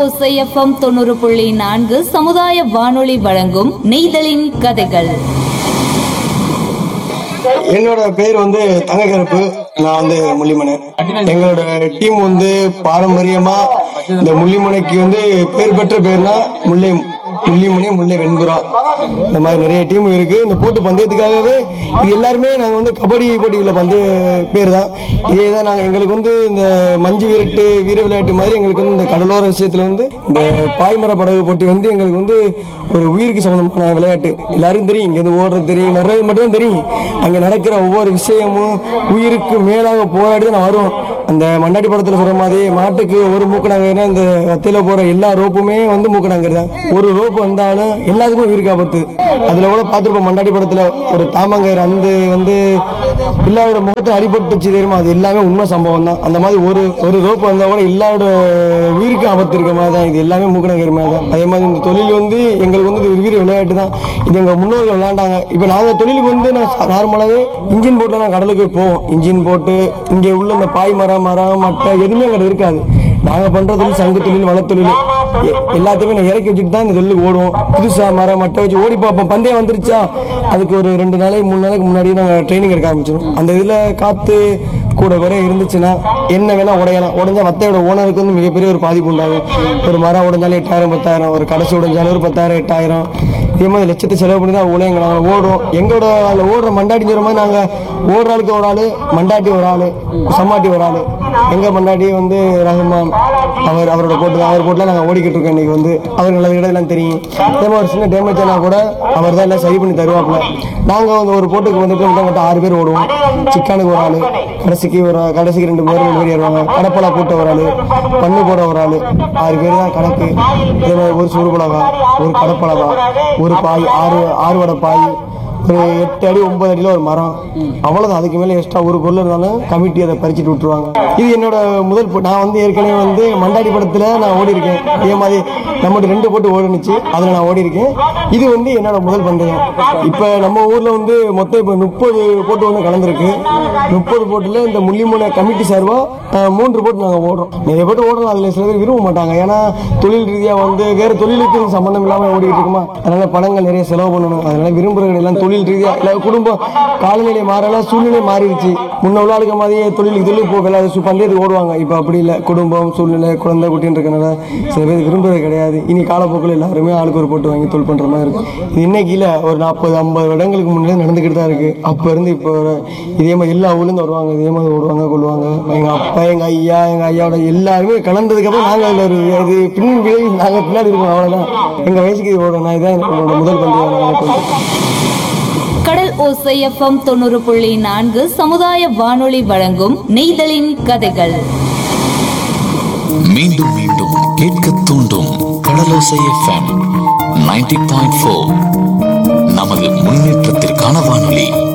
ஓசைஎஃப்எம் தொண்ணூறு புள்ளி நான்கு சமுதாய வானொலி வழங்கும் நெய்தலின் கதைகள் என்னோட பேர் வந்து தங்கக்கருப்பு நான் வந்து முள்ளிமனை எங்களோட டீம் வந்து பாரம்பரியமா இந்த முள்ளிமனைக்கு வந்து பேர் பெற்ற பேர்னா முல்லை முள்ளிமணி முல்லை வெண்புறா இந்த மாதிரி நிறைய டீம் இருக்கு இந்த போட்டு பந்தயத்துக்காகவே இது எல்லாருமே நாங்க வந்து கபடி போட்டியில் பந்தய பேர் தான் இதே தான் நாங்கள் எங்களுக்கு வந்து இந்த மஞ்சு விரட்டு வீர விளையாட்டு மாதிரி எங்களுக்கு வந்து இந்த கடலோர விஷயத்துல வந்து இந்த பாய்மர படகு போட்டி வந்து எங்களுக்கு வந்து ஒரு உயிருக்கு சம்பந்தமான விளையாட்டு எல்லாருக்கும் தெரியும் இங்க இருந்து ஓடுறது தெரியும் நிறைய மட்டும் தான் தெரியும் அங்க நடக்கிற ஒவ்வொரு விஷயமும் உயிருக்கு மேலாக போராடி தான் நான் வருவோம் அந்த மண்ணாடி படத்துல சொல்ற மாதிரி மாட்டுக்கு ஒரு மூக்கணாங்க இந்த வத்தையில போற எல்லா ரோப்புமே வந்து மூக்கணாங்க தான் ஒரு ரோப்பு வந்தாலும் எல்லாத்துக்கும் உயிருக்கு ஆபத்து அதுல கூட பார்த்துருப்போம் மண்ணாடி படத்துல ஒரு தாமங்கர் அந்த வந்து எல்லாரோட முகத்தை அடிபட்டுச்சு தெரியுமா அது எல்லாமே உண்மை சம்பவம் தான் அந்த மாதிரி ஒரு ஒரு ரோப்பு வந்தா கூட எல்லாரோட உயிருக்கு ஆபத்து இருக்க மாதிரி தான் இது எல்லாமே மூக்கணாங்கிற மாதிரி தான் அதே மாதிரி இந்த தொழில் வந்து எங்களுக்கு வந்து இது வீர விளையாட்டு தான் இது எங்க முன்னோர்கள் விளையாண்டாங்க இப்போ நாங்க தொழிலுக்கு வந்து நான் நார்மலாகவே இன்ஜின் போட்டு நான் கடலுக்கு போவோம் இன்ஜின் போட்டு இங்கே உள்ள இந்த பாய் மரம் மரம் மட்டை எதுவுமே அங்கே இருக்காது நாங்கள் பண்ற தொழில் சங்கு தொழில் வளத்தொழில் எ- எல்லாத்தையுமே நான் இறக்கி வச்சுட்டு தான் இந்த தொழிலுக்கு ஓடுவோம் புதுசா மரம் மட்டை வச்சு ஓடி பார்ப்போம் பந்தயம் வந்துருச்சா அதுக்கு ஒரு ரெண்டு நாளைக்கு மூணு நாளைக்கு முன்னாடியே நாங்கள் ட்ரைனிங் எடுக்க ஆரம்பிச்சிடும் அந்த இதில் காற்று கூட குறை இருந்துச்சுன்னா என்ன வேணா உடையலாம் உடஞ்சா வத்தையோட ஓனருக்கு வந்து மிகப்பெரிய ஒரு பாதிப்பு உண்டாகும் ஒரு மரம் உடைஞ்சாலும் எட்டாயிரம் பத்தாயிரம் ஒரு கடைசி உடைஞ்சாலும் ஒரு பத்தாயிரம் எட்டாயிரம் இதே மாதிரி லட்சத்தை செலவு பண்ணி தான் உலகங்க நாங்கள் ஓடுறோம் எங்களோட அதில் ஓடுற மண்டாட்டி சொல்ற மாதிரி நாங்கள் ஓடுற ஆளுக்கு ஒரு ஆள் மண்டாட்டி ஒரு ஆள் சம்மாட்டி ஒரு ஆள் எங்கள் மண்டாட்டி வந்து ரஹ்மான் அவர் அவரோட போட்டு தான் அவர் போட்டில் நாங்கள் ஓடிக்கிட்டு இருக்கோம் இன்னைக்கு வந்து அவர் நல்ல இடம்லாம் தெரியும் அதே மாதிரி ஒரு சின்ன டேமேஜ் ஆனால் கூட அவர் தான் எல்லாம் சரி பண்ணி தருவாப்புல நாங்கள் வந்து ஒரு போட்டுக்கு வந்துட்டு மட்டும் மட்டும் ஆறு பேர் ஓடுவோம் சிக்கனுக்கு ஒரு ஆள் கடைசிக்கு ஒரு கடைசிக்கு ரெண்டு பேர் ரெண்டு பேர் ஏறுவாங்க கடப்பலா போட்ட ஒரு ஆள் பண்ணு போட ஒரு ஆள் ஆறு பேர் தான் கணக்கு இதே மாதிரி ஒரு சுடுபலகா ஒரு கடப்பலகா ஒரு பாய் ஆறு ஆறு வடை பாய் ஒரு எட்டு அடி ஒன்பது அடியில் ஒரு மரம் அவ்வளோதான் அதுக்கு மேலே எக்ஸ்ட்ரா ஒரு பொருள் இருந்தாலும் கமிட்டி அதை பறிச்சுட்டு விட்டுருவாங்க இது என்னோட முதல் போ- நான் வந்து ஏற்கனவே வந்து மண்டாடி படத்தில் நான் ஓடி இருக்கேன் இதே மாதிரி நம்மகிட்ட ரெண்டு போட்டு ஓடுனுச்சு அதில் நான் ஓடி இருக்கேன் இது வந்து என்னோட முதல் பந்தயம் இப்போ நம்ம ஊரில் வந்து மொத்தம் இப்போ முப்பது போட்டு ஒன்று கலந்துருக்கு முப்பது போட்டில் இந்த முள்ளிமூனை கமிட்டி சார்பாக மூன்று போட்டு நாங்கள் ஓடுறோம் நிறைய போட்டு ஓடுறோம் அதில் சில பேர் விரும்ப மாட்டாங்க ஏன்னா தொழில் ரீதியாக வந்து வேறு தொழிலுக்கு சம்மந்தம் இல்லாமல் ஓடிக்கிட்டு இருக்குமா அதனால பணங்கள் நிறைய செலவு பண்ணணும் அதனால விரும்புகிறவங்க எல்லாம் தொழில் ரீதியாக இல்லை குடும்பம் காலநிலை மாறலாம் சூழ்நிலை மாறிடுச்சு முன்ன உள்ள ஆளுக்கு மாதிரியே தொழிலுக்கு தொழில் போக விளையாடு சு- பந்தயத்துக்கு ஓடுவாங்க இப்போ அப்படி இல்லை குடும்பம் சூழ்நிலை குழந்தை குட்டின்னு இருக்கனால சில பேர் விரும்புறது கிடையாது இனி காலப்போக்கில் எல்லாருமே ஆளுக்கு ஒரு போட்டு வாங்கி தொழில் பண்ணுற மாதிரி இருக்கும் இது இன்னைக்கு இல்லை ஒரு நாற்பது ஐம்பது வருடங்களுக்கு முன்னாடி நடந்துக்கிட்டு தான் இருக்குது அப்போ இருந்து இப்போ வரை இதே மாதிரி எல்லா ஊர்லேருந்து வருவாங்க இதே மாதிரி ஓடுவாங்க கொள்வாங்க எங்கள் அப்பா எங்கள் ஐயா எங்கள் ஐயாவோட எல்லாருமே கலந்ததுக்கப்புறம் நாங்கள் அதில் ஒரு இது பின் விளைவு நாங்கள் பின்னாடி இருக்கோம் அவ்வளோதான் எங்கள் வயசுக்கு இது ஓடும் நான் இதான் என்னோட முதல் பந்தயம் நான் எனக்கு வந்து கடல் ஓசைஎஃப்எம் தொண்ணூறு புள்ளி நான்கு சமுதாய வானொலி வழங்கும் நெய்தலின் கதைகள் மீண்டும் மீண்டும் கேட்க தூண்டும் Kadalosai FM ninety point four நமது முன்னேற்றத்திற்கான வானொலி